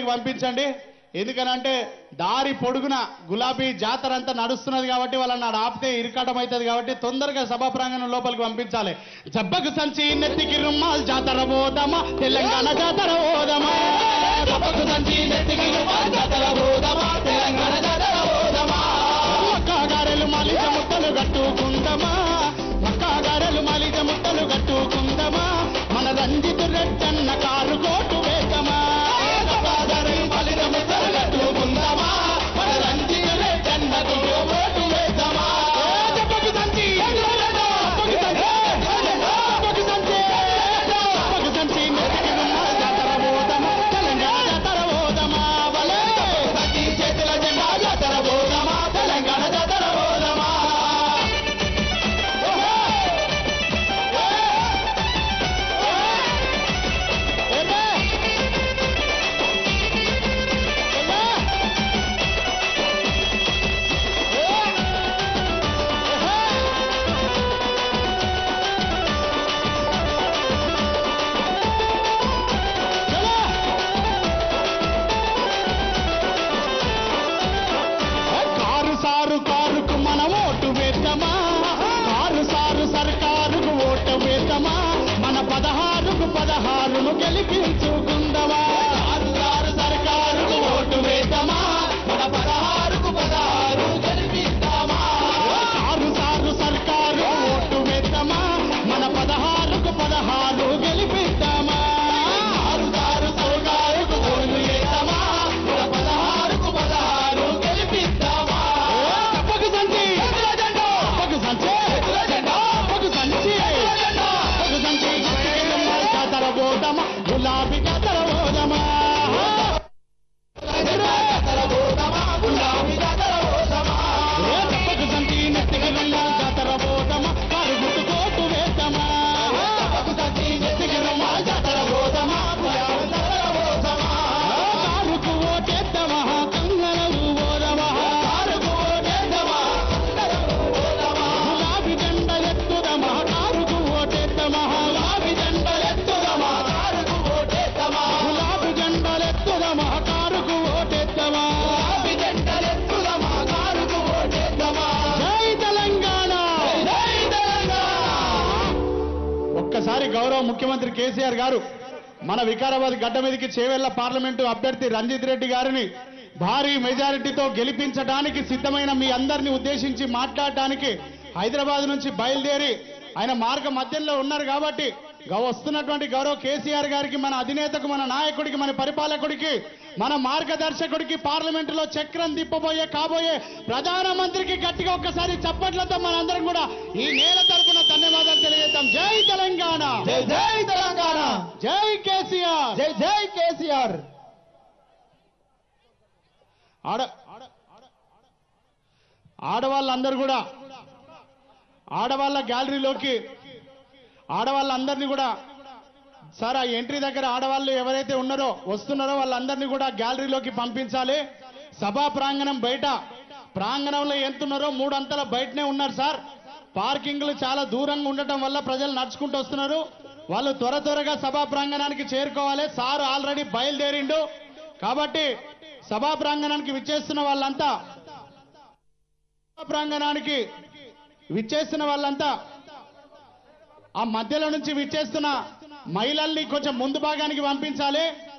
లోపలికి పంపించండి ఎందుకనంటే దారి పొడుగున గులాబీ జాతర అంతా నడుస్తున్నది కాబట్టి వాళ్ళని నాడు ఆపితే ఇరుకటం అవుతుంది కాబట్టి తొందరగా సభా ప్రాంగణం లోపలికి పంపించాలి జబ్బకు సంచి నెత్తికి రుమ్మాల్ జాతర పోదమా తెలంగాణ జాతర పోదమా జబ్బకు సంచి నెత్తికి రుమ్మాల్ జాతర పోదమా తెలంగాణ జాతర పోదమా మక్కాగారెలు మాలిజ ముక్కలు కట్టుకుందమా మక్కాగారెలు మాలిజ ముక్కలు కట్టుకుందమా మన రంజితు రెడ్డన్న కారు కోటు వేదమా మక్కాగారెలు మాలిజ ముక్కలు కట్టుకుందమా మన రంజితు రెడ్డన్న కారు కోటు వేదమా చెప్పకు సంచి చెప్పకు సంచి చెప్పకు సంచి చెప్పకు సంచి నెత్తికి రుమ్మాల్ జాతర పోదమా తెలంగాణ జాతర పోదమా వలే సంచి చేతుల జెండా జాతర పోదమా తెలంగాణ జాతర పోదమా కారు సారు కారుకు మనం ఓటు వేద్దామా కారు సారు సర్కారుకు ఓటు వేద్దామా మన పదహారుకు పదహారును గెలిపించుకుందామా కారు సారు సర్కారుకు ఓటు వేద్దామా మన పదహారుకు పదహారు గెలిపిద్దామా కారు సారు సర్కారు ఓటు వేద్దామా మన పదహారుకు పదహారు గెలిపిద్దామా కారు సారు సర్కారుకు ఓటు వేద్దామా మన పదహారుకు పదహారు గెలిపిద్దామా చెప్పకు సంచి చెప్పకు సంచి చెప్పకు సంచి చెప్పకు సంచి జాతర పోదామా గులాబీ జాతర పోదామా జాతర పోదామా గులాబీ జాతర పోదామా చెప్పకు సంచి నెత్తికి రుమాల్ జాతర పోదామా కరుగుతు కోటు వేద్దామా చెప్పకు సంచి నెత్తికి రుమాల్ జాతర పోదామా గులాబీ జాతర పోదామా కారుకు ఓటేద్దామా కంగనలు పోదామా కారుకు ఓటేద్దామా గులాబీ జెండ ఎత్తుదమా కారుకు ఓటేద్దామా గులాబీ జెండ ఎత్తుదమా కారుకు ఓటేద్దామా గులాబీ జెండలెత్తుదమా కారుకు ఓటేద్దామా గులాబీ జెండలెత్తుదమా కారుకు ఓటేద్దామా జై తెలంగాణ జై తెలంగాణ ఒక్కసారి గౌరవ ముఖ్యమంత్రి కేసీఆర్ గారు మన వికారాబాద్ గడ్డ మీదకి చేవెళ్ల పార్లమెంటు అభ్యర్థి రంజిత్ రెడ్డి గారిని భారీ మెజారిటీతో గెలిపించడానికి సిద్ధమైన మీ అందరిని ఉద్దేశించి మాట్లాడటానికి హైదరాబాద్ నుంచి బయలుదేరి ఆయన మార్గ మధ్యంలో ఉన్నారు కాబట్టి గౌ- వస్తున్నటువంటి గౌరవ కేసీఆర్ గారికి మన అధినేతకు మన నాయకుడికి మన పరిపాలకుడికి మన మార్గదర్శకుడికి పార్లమెంటులో చక్రం తిప్పబోయే కాబోయే ప్రధానమంత్రికి గట్టిగా ఒక్కసారి చప్పట్లతో మనందరం కూడా ఈ నేల తరపున ధన్యవాదాలు తెలియజేద్దాం జై తెలంగాణ జై జై తెలంగాణ జై కేసీఆర్ జై జై కేసీఆర్ ఆడ ఆడవాళ్ళందరూ కూడా ఆడవాళ్ళ గ్యాలరీలోకి ఆడవాళ్ళందరినీ కూడా సార్ ఆ ఎంట్రీ దగ్గర ఆడవాళ్ళు ఎవరైతే ఉన్నారో వస్తున్నారో వాళ్ళందరినీ కూడా గ్యాలరీలోకి పంపించాలి సభా ప్రాంగణం బయట ప్రాంగణంలో ఎంతున్నారో మూడు అంతల బయటనే ఉన్నారు సార్ పార్కింగ్లు చాలా దూరంగా ఉండటం వల్ల ప్రజలు నడుచుకుంటూ వస్తున్నారు వాళ్ళు త్వర త్వరగా సభా ప్రాంగణానికి చేరుకోవాలి సార్ ఆల్రెడీ బయలుదేరిండు కాబట్టి సభా ప్రాంగణానికి విచ్చేస్తున్న వాళ్ళంతా సభా ప్రాంగణానికి విచ్చేస్తున్న వాళ్ళంతా ఆ మధ్యలో నుంచి విచ్చేస్తున్న మహిళల్ని కొంచెం ముందు భాగానికి పంపించాలి